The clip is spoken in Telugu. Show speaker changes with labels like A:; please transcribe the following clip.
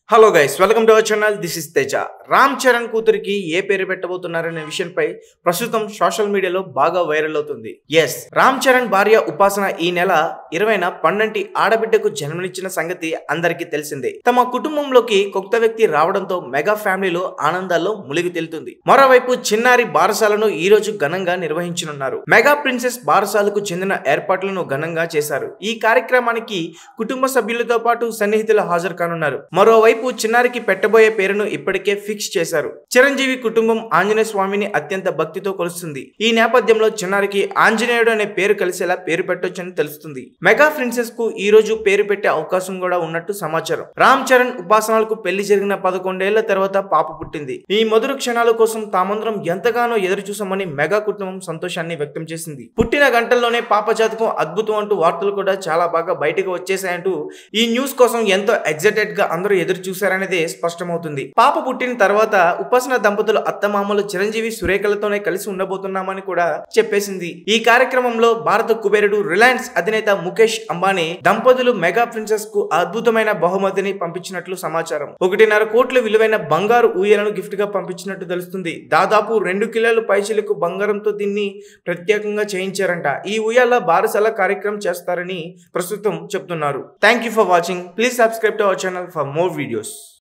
A: hello guys welcome to our channel this is Teja Ram Charan కూతురికి ఏ పేరు పెట్టబోతున్నారనే విషయంపై ప్రస్తుతం సోషల్ మీడియాలో బాగా వైరల్ అవుతుంది ఎస్ రామ్ చరణ్ భార్య ఉపాసన ఈ నెల ఇరవైన పన్నెంటి ఆడబిడ్డకు జన్మనిచ్చిన సంగతి అందరికీ తెలిసిందే తమ కుటుంబంలోకి కొత్త వ్యక్తి రావడంతో మెగా ఫ్యామిలీలో ఆనందాల్లో మునిగి తేలుతుంది మరోవైపు చిన్నారి బారసాలను ఈ రోజు ఘనంగా నిర్వహించనున్నారు మెగా ప్రిన్సెస్ బారసాలకు చెందిన ఏర్పాట్లను ఘనంగా చేశారు ఈ కార్యక్రమానికి కుటుంబ సభ్యులతో పాటు సన్నిహితులు హాజరు కానున్నారు మరోవైపు చిన్నారికి పెట్టబోయే పేరును ఇప్పటికే ఫిక్స్ చేశారు చిరంజీవి కుటుంబం ఆంజనేయ స్వామిని అత్యంత భక్తితో కొలుస్తుంది ఈ నేపథ్యంలో చిన్నారికి ఆంజనేయుడు అనే పేరు కలిసేలా పేరు పెట్టొచ్చని తెలుస్తుంది మెగా ప్రిన్సెస్ కు ఈ రోజు పేరు పెట్టే అవకాశం కూడా ఉన్నట్టు సమాచారం రామ్ చరణ్ ఉపాసనలకు పెళ్లి జరిగిన పదకొండేళ్ల తర్వాత పాప పుట్టింది ఈ మధుర క్షణాల కోసం తామందరం ఎంతగానో ఎదురు చూసామని మెగా కుటుంబం సంతోషాన్ని వ్యక్తం చేసింది పుట్టిన గంటల్లోనే పాప జాతకం అద్భుతం అంటూ వార్తలు కూడా చాలా బాగా బయటకు వచ్చేసాయంటూ ఈ న్యూస్ కోసం ఎంతో ఎగ్జైటెడ్ గా అందరూ ఎదురు చూశారనేదే స్పష్టమవుతుంది పాప పుట్టిన తర్వాత ఉపాసన దంపతులు అత్తమామలు చిరంజీవి సురేఖలతోనే కలిసి ఉండబోతున్నామని కూడా చెప్పేసింది ఈ కార్యక్రమంలో భారత కుబేరుడు రిలయన్స్ అధినేత ముఖేష్ అంబానీ దంపతులు మెగా ప్రిన్సెస్ కు అద్భుతమైన బహుమతిని పంపించినట్లు సమాచారం ఒకటిన్నర కోట్ల విలువైన బంగారు ఊయలను గిఫ్ట్ గా పంపించినట్టు తెలుస్తుంది దాదాపు రెండు కిలోల పైచిలకు బంగారంతో దీన్ని ప్రత్యేకంగా చేయించారంట ఈ ఉయ్యాల బారసాల కార్యక్రమం చేస్తారని ప్రస్తుతం చెప్తున్నారు thank you for watching please subscribe to our channel for more videos